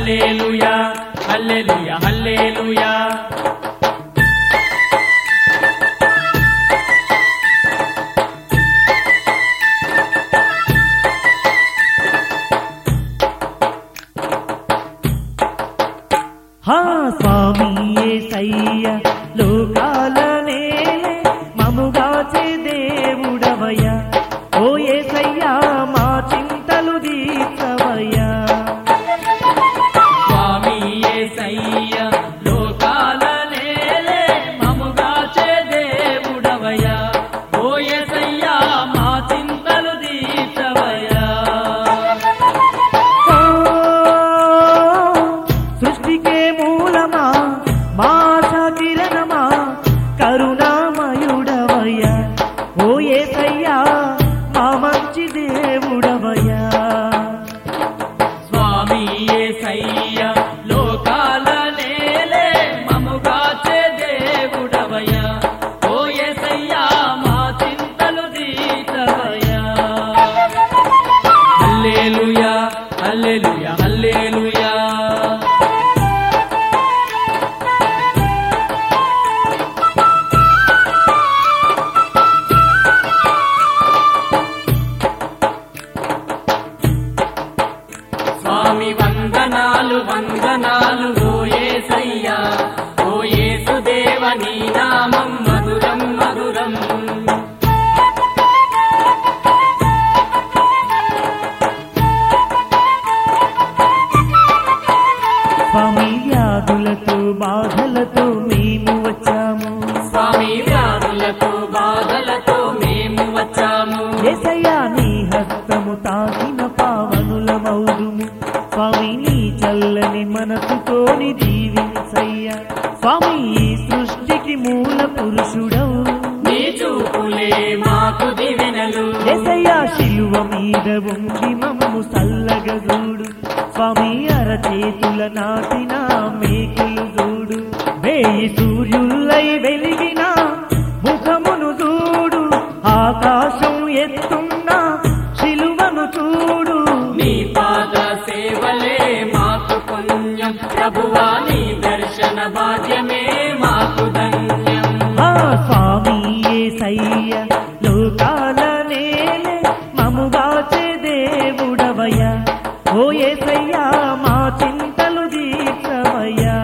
హల్లెలూయా hallelujah హల్లెలూయా హా స్వామి ఏసయ్య లోకాల నేలే మముగాచే దేవుడవయ్య ఓ ఏసయ్య మా చింతలు దీర్చవయ్యా స్వామి యేసయ్య లోకాల నేలే మముగాచే దేవుడవయ్యా ఓ యేసయ్యా మా చింతలు తీర్చవయ్యా ఓ, సృష్టికే మూలమా మాస కిరణమా కరుణామయుడవయ్యా ఓ ఏసయ్యా మా మంచి దేవుడవయ్యా స్వామి యేసయ్య లోకాల నేలే మముగాచే దేవుడవయ్యా ఓ యేసయ్యా మా చింతలు తీర్చవయ్యా హల్లెలూయా హల్లెలూయా హల్లెలూయా స్వామి వందనాలు వందనాలు ఓ యేసయ్యా ఓ యేసుదేవ నీ నామం మధురం మధురం స్వామి వ్యాధులతో బాధలతో మేము వచ్చాము స్వామి వ్యాధులతో బాధలతో మేము వచ్చాము ఏసయ్యా నీ హస్తము తాకిన పావనులమౌదుము స్వామి నీ చల్లని మనసుతోని దీవించయ్యా స్వామి ఈ సృష్టికి మూల పురుషుడవు నీ చూపులే మాకు దివెనలు ఏసయ్యా శిలువ మీద ఉండి మమ్ము సల్లగా చూడు స్వామి అరచేతుల నాటిన మేకులు చూడు వేయి సూర్యుల్లై వెలిగిన ముఖమును చూడు ఆకాశం ఎత్తున్న శిలువను చూడు నీ పాద సేవలే మాకు పుణ్యం ప్రభువా నీ దర్శన భాగ్యమే మాకు ధన్యం ఆ స్వామి ఏసయ్య లోకాల నేలే మముగాచే దేవుడవయ్యా ఓ ఏసయ్యా మా చింతలు దీర్చవయ్యా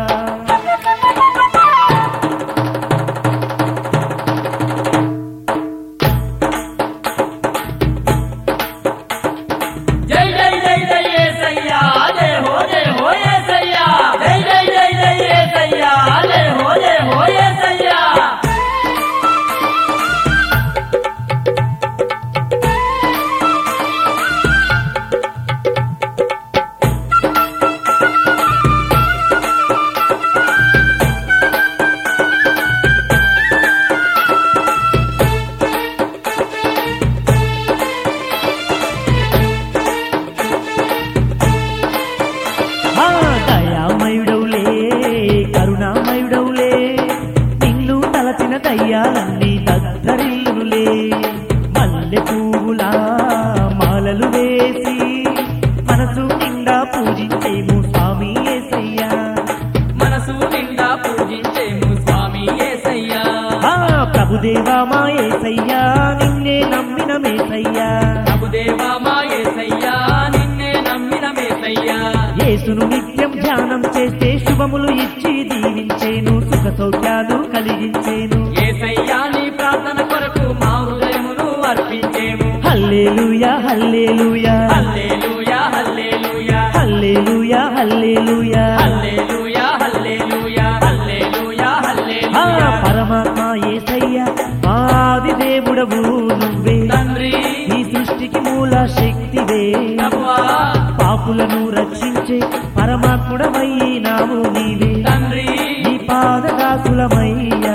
జై జై జై జై యేసయ్యా జై హో జై హో యేసయ్యా జై జై జై జై యేసయ్యా జై హో జై హో యేసయ్యా ఆ దయామయుడవులే కరుణామయుడవులే నిన్ను తలచిన దయ్యాలన్నీ దద్దరిల్లులే మల్లె పువ్వులా మాలలు వేసి మనసు నిండా పూజించేము స్వామి ఏసయ్యా మనసు నిండా పూజించేము స్వామి యేసయ్యా ఆ ప్రభుదేవా మా ఏసయ్యా నిన్నే నమ్మిన మేసయ్యా ప్రభుదేవా మా యేసయ్యా నిన్నే నమ్మిన మేసయ్యా యేసును నిత్యం ధ్యానం చేస్తే శుభములు ఇచ్చి దీవించేను సుఖ సౌఖ్యాలు కలిగించేను యేసయ్యా నీ ప్రార్థన కొరకు మా హృదయమును అర్పించేము hallelujah hallelujah hallelujah hallelujah hallelujah hallelujah hallelujah hallelujah hallelujah ఆ హల్లెలూయా పరమాత్మ ఏసయ్య ఆది దేవుడవు నువ్వే తండ్రి ఈ సృష్టికి మూల శక్తివే ప్రభువా పాపులను రక్షించే పరమాత్ముడవైనాము నీవే తండ్రి నీ పాదదాసులమయ్యా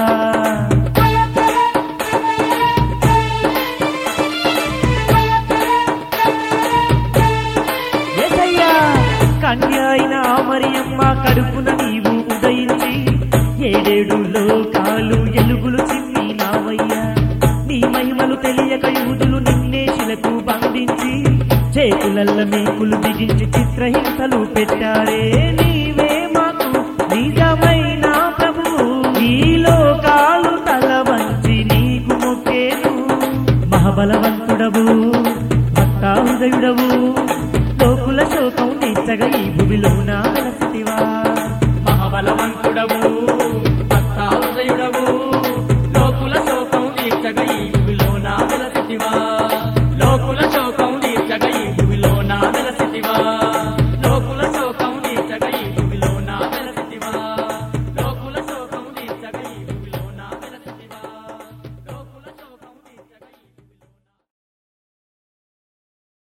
ఏసయ్యా కన్య అయిన మరియమ్మ కడుపున నీవు ఉదయించి ఏడేడు లోకాలు ఎలుగులు చిమ్మినావయ్యా నీ మహిమలు తెలియక యూదులు నిన్నే శిలకు బంధించి టేకులల్ల మేకులు బిగించి చిత్రహింసలు పెట్టారే నీవే మాకు నిజమైన ప్రభువు ఈ లోకాలు తల వంచి నీకు మొక్కేను మహాబలవంతుడవు భక్తాహృదయుడవు లోకుల శోకం నెచ్చగా ఈ భూమిలో నా వెలసితివా